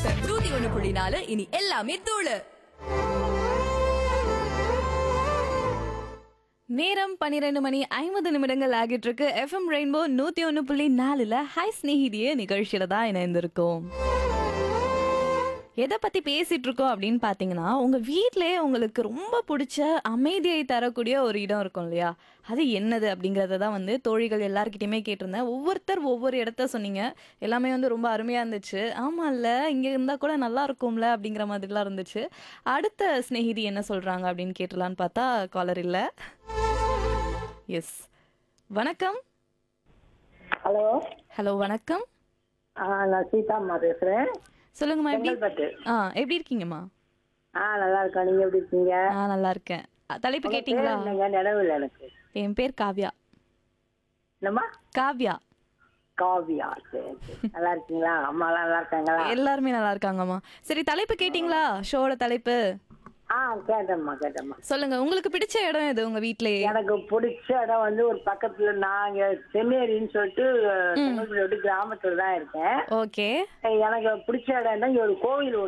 FM நூத்தி ஒண்ணு புள்ளி நாலு இனி எல்லாமே தூளு நேரம் பன்னிரெண்டு மணி ஐம்பது நிமிடங்கள் ஆகிட்டு இருக்கு எஃப்எம் ரெயின்போ நூத்தி ஒன்று புள்ளி நாலுல ஹாய் ஸ்நேகிதிய நிகழ்ச்சியில தான் இணைந்திருக்கோம் எதை பத்தி பேசிட்டு இருக்கோம் அப்படின்னு பாத்தீங்கன்னா உங்க வீட்டிலேயே உங்களுக்கு ரொம்ப பிடிச்ச அமைதியை தரக்கூடிய ஒரு இடம் இருக்கும் இல்லையா அது என்னது அப்படிங்கறத தான் வந்து தோழிகள் எல்லார்கிட்டயுமே கேட்டிருந்தேன் ஒவ்வொருத்தர் ஒவ்வொரு இடத்த சொன்னீங்க எல்லாமே வந்து ரொம்ப அருமையா இருந்துச்சு ஆமா இல்ல இங்க இருந்தா கூட நல்லா இருக்கும்ல அப்படிங்கிற மாதிரிலாம் இருந்துச்சு அடுத்த ஸ்நேகிதி என்ன சொல்றாங்க அப்படின்னு கேட்டலான்னு பார்த்தா காலர் இல்ல எஸ் வணக்கம் ஹலோ ஹலோ வணக்கம் ஆ நான் சீதாம்மா பேசுறேன் சொல்லுங்கம்மா எப்படி செங்கல்பட்டு ஆ எப்படி இருக்கீங்கம்மா ஆ நல்லா இருக்கேன் நீங்க எப்படி இருக்கீங்க நான் நல்லா இருக்கேன் அ, தலைப்பு உங்க கேட்டிங்களா பேர் என்னங்க நினைவில் எனக்கு என் பேர் காவ்யா என்னம்மா காவ்யா காவியா சரி சரி நல்லா இருக்கீங்களா அம்மாலாம் நல்லா இருக்காங்களா எல்லாருமே நல்லா இருக்காங்கம்மா சரி தலைப்பு கேட்டிங்களா ஷோட தலைப்பு ஆ கேட்டேம்மா கேட்டேம்மா சொல்லுங்க உங்களுக்கு பிடிச்ச இடம் எது உங்க வீட்லயே எனக்கு பிடிச்ச இடம் வந்து ஒரு பக்கத்துல நாங்க சென்னேரின்னு சொல்லிட்டு செங்கல்பட்டு கிராமத்துல தான் இருக்கேன் ஓகே எனக்கு பிடிச்ச இடம் தான் இங்க ஒரு கோவில்